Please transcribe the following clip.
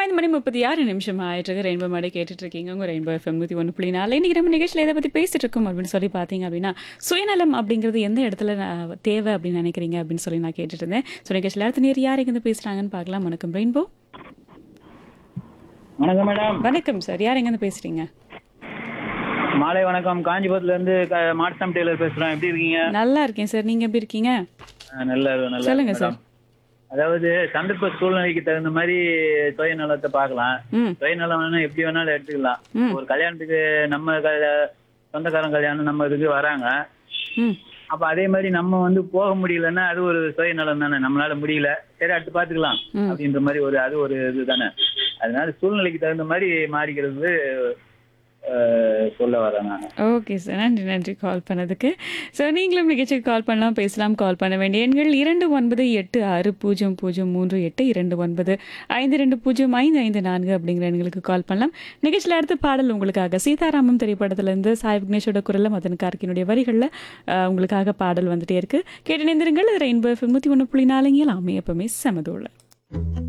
ஐந்து மணி முப்பத்தி ஆறு நிமிஷம் ஆயிட்டு ரெயின்போ மாடி கேட்டுட்டு இருக்கீங்க உங்க ரெயின்போ எஃப்எம் நூற்றி ஒன்று புள்ளி நாலு இன்னைக்கு நம்ம நிகழ்ச்சியில் எதை பற்றி பேசிட்டு இருக்கோம் அப்படின்னு சொல்லி பார்த்தீங்க அப்படின்னா சுயநலம் அப்படிங்கிறது எந்த இடத்துல நான் தேவை அப்படின்னு நினைக்கிறீங்க அப்படின்னு சொல்லி நான் கேட்டுட்டு இருந்தேன் ஸோ நிகழ்ச்சியில் அடுத்த நேர் யார் எங்கே பேசுகிறாங்கன்னு பார்க்கலாம் வணக்கம் ரெயின்போ வணக்கம் மேடம் வணக்கம் சார் யார் எங்கேருந்து பேசுறீங்க மாலை வணக்கம் காஞ்சிபுரத்துல இருந்து க- மார்த்தாம் டெய்லர் பேசுறேன் எப்படி இருக்கீங்க நல்லா இருக்கேன் சார் நீங்க எப்படி இருக்கீங்க ஆ, நல்ல நல்ல சொல்லுங்க மேடம். அதாவது சந்தர்ப்ப சூழ்நிலைக்கு தகுந்த மாதிரி சுயநலத்தை பார்க்கலாம் ம் சுயநலம் வேணா எப்படி வேணாலும் எடுத்துக்கலாம் ம். ஒரு கல்யாணத்துக்கு நம்ம க- சொந்தக்காரன் கல்யாணம் நம்ம இதுக்கு வராங்க ம் அப்ப அதே மாதிரி நம்ம வந்து போக முடியலன்னா அது ஒரு சுயநலம் தானே நம்மளால முடியல சரி அடுத்து பாத்துக்கலாம் ம். அப்படின்ற மாதிரி ஒரு அது ஒரு இது தானே அதனால சூழ்நிலைக்கு தகுந்த மாதிரி மாறிக்கிறது அஹ், சொல்ல வரேன் நான் ஓகே சார் நன்றி நன்றி கால் பண்ணதுக்கு ஸோ நீங்களும் நிகழ்ச்சிக்கு கால் பண்ணலாம் பேசலாம் கால் பண்ண வேண்டிய எண்கள் இரண்டு ஒன்பது எட்டு ஆறு பூஜ்ஜியம் பூஜ்ஜியம் மூன்று எட்டு இரண்டு ஒன்பது ஐந்து ரெண்டு பூஜ்ஜியம் ஐந்து ஐந்து நான்கு அப்படிங்கிற எண்களுக்கு கால் பண்ணலாம் நிகழ்ச்சியில் அடுத்த பாடல் உங்களுக்காக சீதாராமம் திரைப்படத்திலிருந்து சாய் விக்னேஷோட குரலில் மதன் கார்கினுடைய வரிகளில் உங்களுக்காக பாடல் வந்துட்டே இருக்கு கேட்டு நேர்ந்திருங்கள் ரெயின்போ எஃப்எம் நூற்றி ஒன்று புள்ளி நாலுங்க எல்லாமே எப்பவுமே செமதோல